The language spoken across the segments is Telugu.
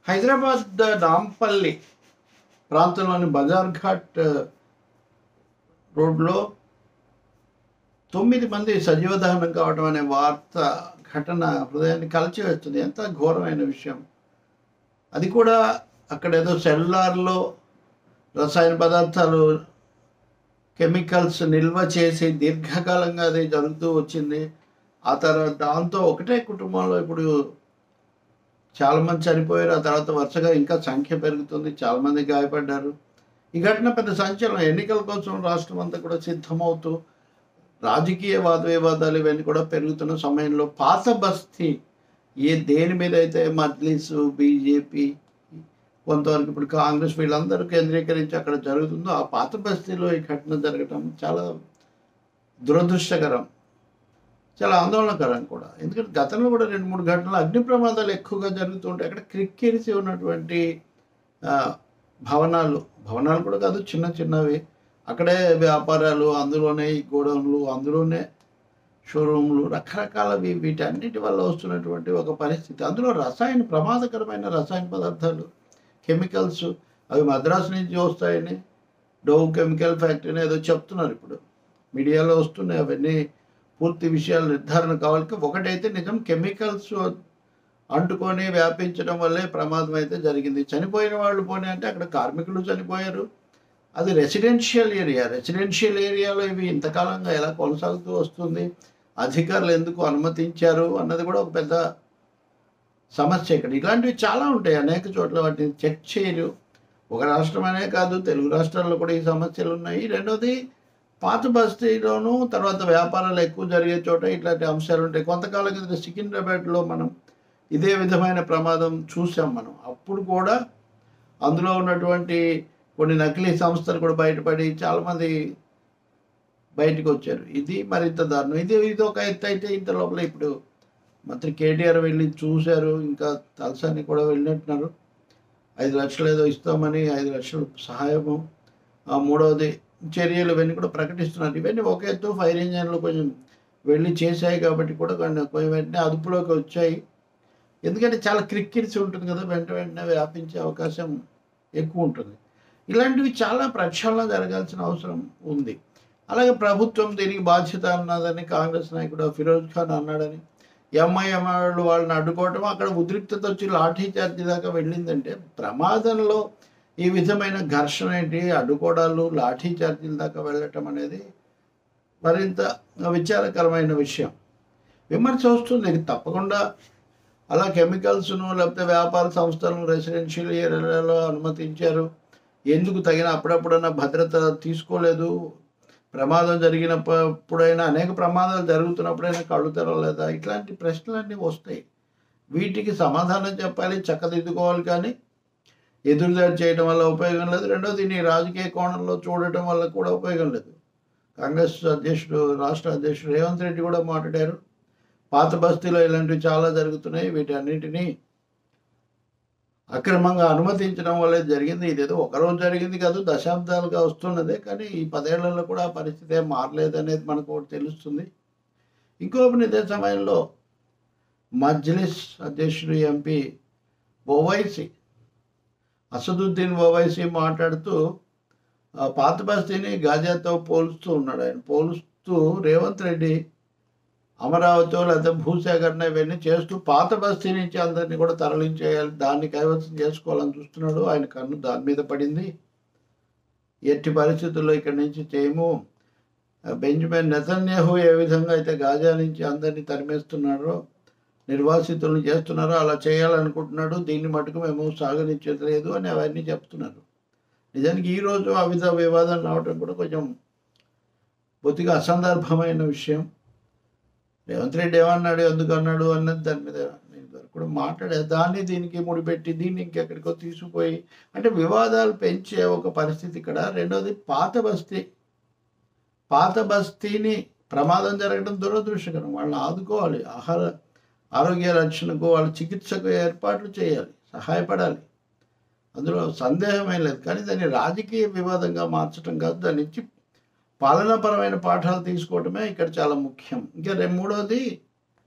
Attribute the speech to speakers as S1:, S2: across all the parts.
S1: హైదరాబాద్ నాంపల్లి ప్రాంతంలోని బజార్ ఘాట్ రోడ్లో తొమ్మిది మంది సజీవదహనం కావడం అనే వార్త ఘటన హృదయాన్ని కలిచివేస్తుంది ఎంత ఘోరమైన విషయం అది కూడా అక్కడ ఏదో సెల్లార్లో రసాయన పదార్థాలు కెమికల్స్ నిల్వ చేసి దీర్ఘకాలంగా అది జరుగుతూ వచ్చింది ఆ తర్వాత దాంతో ఒకటే కుటుంబంలో ఇప్పుడు చాలామంది చనిపోయారు ఆ తర్వాత వరుసగా ఇంకా సంఖ్య పెరుగుతుంది చాలామంది గాయపడ్డారు ఈ ఘటన పెద్ద సంచలనం ఎన్నికల కోసం రాష్ట్రం అంతా కూడా సిద్ధమవుతూ రాజకీయ వాద వివాదాలు ఇవన్నీ కూడా పెరుగుతున్న సమయంలో పాత బస్తీ ఏ దేని మీద అయితే మజ్లిస్ బీజేపీ కొంతవరకు ఇప్పుడు కాంగ్రెస్ వీళ్ళందరూ కేంద్రీకరించి అక్కడ జరుగుతుందో ఆ పాత బస్తీలో ఈ ఘటన జరగటం చాలా దురదృష్టకరం చాలా ఆందోళనకరం కూడా ఎందుకంటే గతంలో కూడా రెండు మూడు ఘటనలు అగ్ని ప్రమాదాలు ఎక్కువగా జరుగుతుంటాయి అక్కడ క్రిక్కిరిసి ఉన్నటువంటి ఆ, భవనాలు భవనాలు కూడా కాదు చిన్న చిన్నవి అక్కడే వ్యాపారాలు అందులోనే ఈ గోడౌన్లు అందులోనే షోరూమ్లు రకరకాలవి వీటన్నిటి వల్ల వస్తున్నటువంటి ఒక పరిస్థితి అందులో రసాయన ప్రమాదకరమైన రసాయన పదార్థాలు కెమికల్స్ అవి మద్రాసు నుంచి వస్తాయని డోవ్ కెమికల్ ఫ్యాక్టరీ ఏదో చెప్తున్నారు ఇప్పుడు మీడియాలో వస్తున్నాయి అవన్నీ పూర్తి విషయాలు నిర్ధారణ కావాలి ఒకటైతే నిజం కెమికల్స్ అంటుకొని వ్యాపించడం వల్లే ప్రమాదం అయితే జరిగింది చనిపోయిన వాళ్ళు పోనీ అంటే అక్కడ కార్మికులు చనిపోయారు అది రెసిడెన్షియల్ ఏరియా రెసిడెన్షియల్ ఏరియాలో ఇవి ఇంతకాలంగా ఎలా కొనసాగుతూ వస్తుంది అధికారులు ఎందుకు అనుమతించారు అన్నది కూడా ఒక పెద్ద సమస్య ఇక్కడ ఇలాంటివి చాలా ఉంటాయి అనేక చోట్ల వాటిని చెక్ చేయరు ఒక రాష్ట్రం అనే కాదు తెలుగు రాష్ట్రాల్లో కూడా ఈ సమస్యలు ఉన్నాయి రెండోది పాత బస్తీలోను తర్వాత వ్యాపారాలు ఎక్కువ జరిగే చోట ఇట్లాంటి అంశాలు ఉంటాయి కొంతకాలం కింద సికింద్రాబాద్లో మనం ఇదే విధమైన ప్రమాదం చూసాం మనం అప్పుడు కూడా అందులో ఉన్నటువంటి కొన్ని నకిలీ సంస్థలు కూడా బయటపడి చాలామంది బయటకు వచ్చారు ఇది మరింత దారుణం ఇది ఇది ఒక ఎత్తు అయితే ఇంత లోపల ఇప్పుడు మంత్రి కేటీఆర్ వెళ్ళి చూశారు ఇంకా తలసాని కూడా వెళ్ళినట్టున్నారు ఐదు లక్షలు ఏదో ఇస్తామని ఐదు లక్షలు సహాయము ఆ మూడవది చర్యలు ఇవన్నీ కూడా ప్రకటిస్తున్నారు ఇవన్నీ ఒక ఎత్తు ఫైర్ ఇంజన్లు కొంచెం వెళ్ళి చేశాయి కాబట్టి కూడా కొన్ని కొంచెం వెంటనే అదుపులోకి వచ్చాయి ఎందుకంటే చాలా క్రిక్కిరిసి ఉంటుంది కదా వెంట వెంటనే వ్యాపించే అవకాశం ఎక్కువ ఉంటుంది ఇలాంటివి చాలా ప్రక్షాళన జరగాల్సిన అవసరం ఉంది అలాగే ప్రభుత్వం దీనికి బాధ్యత అన్నదని కాంగ్రెస్ నాయకుడు ఫిరోజ్ ఖాన్ అన్నాడని ఎంఐఎం వాళ్ళు వాళ్ళని అడ్డుకోవటం అక్కడ ఉద్రిక్తత వచ్చి లాఠీ చార్జీ దాకా వెళ్ళిందంటే ప్రమాదంలో ఈ విధమైన ఘర్షణ ఏంటి అడ్డుకోవడాలు లాఠీ చార్జీల దాకా వెళ్ళటం అనేది మరింత విచారకరమైన విషయం విమర్శ వస్తుంది ఇది తప్పకుండా అలా కెమికల్స్ను లేకపోతే వ్యాపార సంస్థలను రెసిడెన్షియల్ ఏరియాలో అనుమతించారు ఎందుకు తగిన అప్పుడప్పుడన్నా భద్రత తీసుకోలేదు ప్రమాదం జరిగినప్పుడైనా అనేక ప్రమాదాలు జరుగుతున్నప్పుడైనా కళ్ళు తెరవలేదా ఇట్లాంటి ప్రశ్నలన్నీ వస్తాయి వీటికి సమాధానం చెప్పాలి చక్కదిద్దుకోవాలి కానీ ఎదురుదాడి చేయడం వల్ల ఉపయోగం లేదు రెండోది దీన్ని రాజకీయ కోణంలో చూడటం వల్ల కూడా ఉపయోగం లేదు కాంగ్రెస్ అధ్యక్షుడు రాష్ట్ర అధ్యక్షుడు రేవంత్ రెడ్డి కూడా మాట్లాడారు పాత బస్తీలో ఇలాంటివి చాలా జరుగుతున్నాయి వీటన్నిటినీ అక్రమంగా అనుమతించడం వల్లే జరిగింది ఇదేదో ఒకరోజు జరిగింది కాదు దశాబ్దాలుగా వస్తున్నదే కానీ ఈ పదేళ్లలో కూడా ఆ పరిస్థితి ఏం మారలేదు అనేది మనకు ఒకటి తెలుస్తుంది ఇంకొక ఇదే సమయంలో మజ్లిస్ అధ్యక్షుడు ఎంపీ ఓవైసీ అసదుద్దీన్ ఓవైసీ మాట్లాడుతూ ఆ పాత బస్తీని గాజాతో పోలుస్తూ ఉన్నాడు ఆయన పోలుస్తూ రేవంత్ రెడ్డి అమరావతి లేకపోతే భూసేకరణ ఇవన్నీ చేస్తూ పాత బస్తీ నుంచి అందరినీ కూడా తరలించేయాలి దాన్ని కైవసం చేసుకోవాలని చూస్తున్నాడు ఆయన కన్ను దాని మీద పడింది ఎట్టి పరిస్థితుల్లో ఇక్కడి నుంచి చేయము బెంజమిన్ నెతన్యాహు ఏ విధంగా అయితే గాజా నుంచి అందరినీ తరిమేస్తున్నారో నిర్వాసితులను చేస్తున్నారో అలా చేయాలనుకుంటున్నాడు దీన్ని మటుకు మేము సాగనిచ్చేది లేదు అని అవన్నీ చెప్తున్నారు నిజానికి ఈరోజు ఆ విధ వివాదం రావటం కూడా కొంచెం బొత్తిగా అసందర్భమైన విషయం రేవంత్ రెడ్డి ఏమన్నాడు ఎందుకు అన్నాడు అన్నది దాని మీద నేను ఇదివరకు కూడా మాట్లాడే దాన్ని దీనికి ముడిపెట్టి దీన్ని ఇంకెక్కడికో తీసుకుపోయి అంటే వివాదాలు పెంచే ఒక పరిస్థితి ఇక్కడ రెండోది పాత బస్తీ పాత బస్తీని ప్రమాదం జరగడం దురదృష్టకరం వాళ్ళని ఆదుకోవాలి ఆహార ఆరోగ్య రక్షణకు వాళ్ళ చికిత్సకు ఏర్పాట్లు చేయాలి సహాయపడాలి అందులో సందేహమే లేదు కానీ దాన్ని రాజకీయ వివాదంగా మార్చడం కాదు దాని నుంచి పాలనాపరమైన పాఠాలు తీసుకోవటమే ఇక్కడ చాలా ముఖ్యం ఇంకా రే మూడోది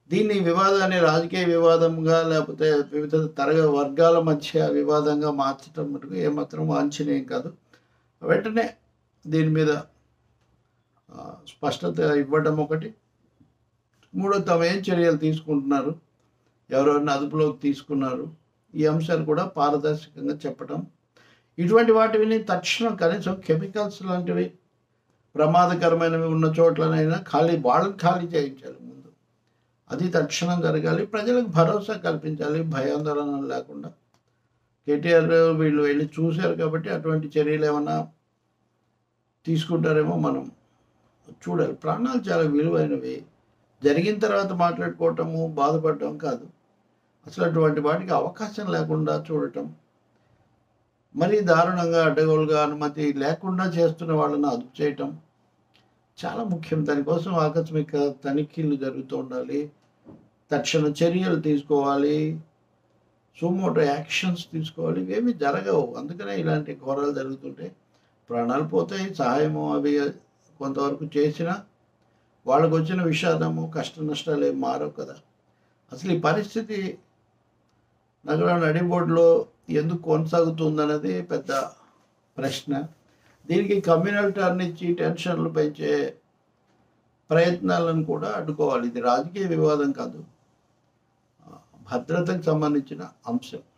S1: దీన్ని వివాదాన్ని రాజకీయ వివాదంగా లేకపోతే వివిధ తరగ వర్గాల మధ్య వివాదంగా మార్చడం మటుకు ఏమాత్రం వాంఛనీయం కాదు వెంటనే దీని మీద ఆ, స్పష్టత ఇవ్వడం ఒకటి మూడో తాము ఏం చర్యలు తీసుకుంటున్నారు ఎవరెవరిని అదుపులోకి తీసుకున్నారు ఈ అంశాలు కూడా పారదర్శకంగా చెప్పడం ఇటువంటి వాటిని తక్షణం కనీసం కెమికల్స్ లాంటివి ప్రమాదకరమైనవి ఉన్న చోట్లనైనా ఖాళీ వాళ్ళని ఖాళీ చేయించాలి ముందు అది తక్షణం జరగాలి ప్రజలకు భరోసా కల్పించాలి భయాందోళన లేకుండా కేటీఆర్ వీళ్ళు వెళ్ళి చూశారు కాబట్టి అటువంటి చర్యలు ఏమైనా తీసుకుంటారేమో మనం చూడాలి ప్రాణాలు చాలా విలువైనవి జరిగిన తర్వాత మాట్లాడుకోవటము బాధపడటం కాదు అసలు అటువంటి వాటికి అవకాశం లేకుండా చూడటం మరీ దారుణంగా అడ్డగోలుగా అనుమతి లేకుండా చేస్తున్న వాళ్ళని అదుపు చేయటం చాలా ముఖ్యం దానికోసం ఆకస్మిక తనిఖీలు జరుగుతూ ఉండాలి తక్షణ చర్యలు తీసుకోవాలి సుమోటో యాక్షన్స్ తీసుకోవాలి ఇవేమి జరగవు అందుకనే ఇలాంటి ఘోరాలు జరుగుతుంటే ప్రాణాలు పోతాయి సహాయము అవి కొంతవరకు చేసినా వాళ్ళకు వచ్చిన విషాదము కష్ట నష్టాలు ఏం మారవు కదా అసలు ఈ పరిస్థితి నగరం నడిబోర్డులో ఎందుకు కొనసాగుతుందన్నది పెద్ద ప్రశ్న దీనికి కమ్యూనల్ టర్న్ ఇచ్చి టెన్షన్లు పెంచే ప్రయత్నాలను కూడా అడ్డుకోవాలి ఇది రాజకీయ వివాదం కాదు ఆ, భద్రతకు సంబంధించిన అంశం